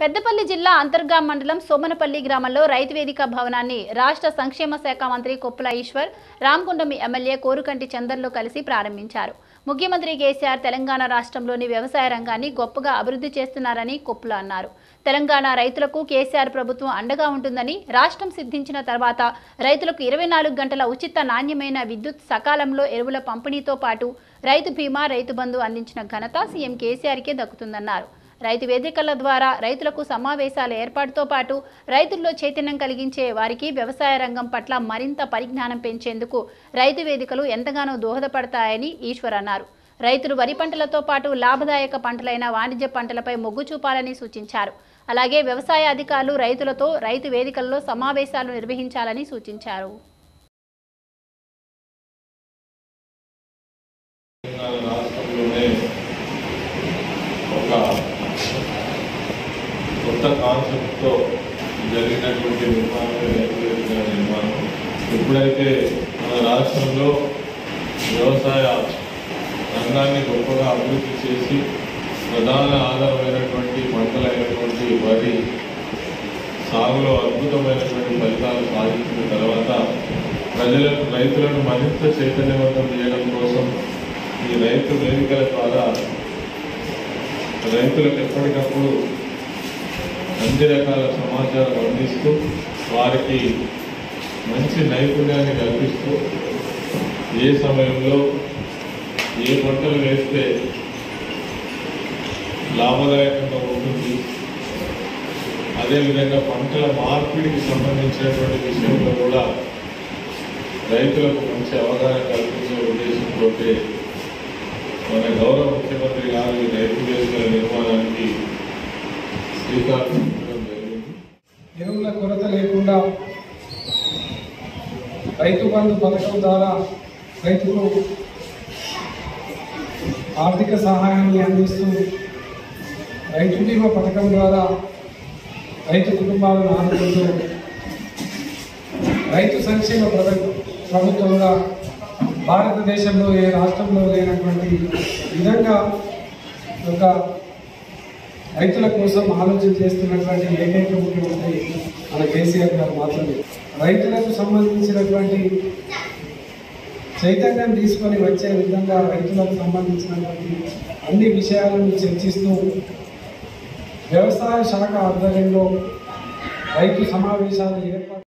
పెద్దపల్లి జిల్లా అంతర్గా మండలం సోమనపల్లి గ్రామంలో రైతు వేదిక భవనాన్ని రాష్ట్ర సంక్షేమ శాఖ మంత్రి కొప్పుల ఈశ్వర్ రామగుండం ఎమ్మెల్యే కోరుకంటి చందర్లో కలిసి ప్రారంభించారు ముఖ్యమంత్రి కేసీఆర్ తెలంగాణ రాష్ట్రంలోని వ్యవసాయ రంగాన్ని గొప్పగా అభివృద్ధి చేస్తున్నారని కొప్పుల అన్నారు తెలంగాణ రైతులకు కేసీఆర్ ప్రభుత్వం అండగా ఉంటుందని రాష్ట్రం సిద్ధించిన తర్వాత రైతులకు ఇరవై నాలుగు గంటల ఉచిత నాణ్యమైన విద్యుత్ సకాలంలో ఎరువుల పంపిణీతో పాటు రైతు బీమా రైతు బంధు అందించిన ఘనత సీఎం కేసీఆర్కే దక్కుతుందన్నారు రైతు వేదికల ద్వారా రైతులకు సమావేశాల ఏర్పాటుతో పాటు రైతుల్లో చైతన్యం కలిగించే వారికి వ్యవసాయ రంగం పట్ల మరింత పరిజ్ఞానం పెంచేందుకు రైతు వేదికలు ఎంతగానో దోహదపడతాయని ఈశ్వర్ అన్నారు రైతులు వరి పంటలతో పాటు లాభదాయక పంటలైన వాణిజ్య పంటలపై మొగ్గు చూపాలని సూచించారు అలాగే వ్యవసాయ అధికారులు రైతులతో రైతు వేదికల్లో సమావేశాలు నిర్వహించాలని సూచించారు తెలంగాణ రాష్ట్రంలోనే ఒక కొత్త కాన్సెప్ట్తో జరిగినటువంటి నిర్మాణమే రైతు వేదికల నిర్మాణం ఎప్పుడైతే మన రాష్ట్రంలో వ్యవసాయ రంగాన్ని గొప్పగా అభివృద్ధి చేసి ప్రధాన ఆధారమైనటువంటి పంటలైనటువంటి వరి సాగులో అద్భుతమైనటువంటి ఫలితాలు సాధించిన తర్వాత ప్రజలకు రైతులను మరింత చైతన్యవంతం చేయడం కోసం ఈ రైతు వేదికల ద్వారా రైతులకు ఎప్పటికప్పుడు అన్ని రకాల సమాచారం అందిస్తూ వారికి మంచి నైపుణ్యాన్ని కల్పిస్తూ ఏ సమయంలో ఏ పంటలు వేస్తే లాభదాయకంగా ఉంటుంది అదేవిధంగా పంటల మార్పిడికి సంబంధించినటువంటి విషయంలో కూడా రైతులకు మంచి అవగాహన కల్పించే ఉద్దేశంతో మన గౌరవ ముఖ్యమంత్రి గారు ఈ రైతు వేదికల నిర్మాణానికి శ్రీకారం చుట్టడం జరిగింది ఎరువుల కొరత లేకుండా రైతు బంధు పథకం ద్వారా రైతుకు ఆర్థిక సహాయాన్ని అందిస్తూ రైతు బీమా పథకం ద్వారా రైతు కుటుంబాలను ఆదుకుంటూ రైతు సంక్షేమ ప్రభు ప్రభుత్వంగా భారతదేశంలో ఏ రాష్ట్రంలో లేనటువంటి విధంగా ఒక రైతుల కోసం ఆలోచన చేస్తున్నటువంటి ఏకైక ముఖ్యమంత్రి మన కేసీఆర్ గారు మాత్రమే రైతులకు సంబంధించినటువంటి చైతన్యం తీసుకొని వచ్చే విధంగా రైతులకు సంబంధించినటువంటి అన్ని విషయాలను చర్చిస్తూ వ్యవసాయ శాఖ ఆధ్వర్యంలో రైతు సమావేశాలు ఏర్పాటు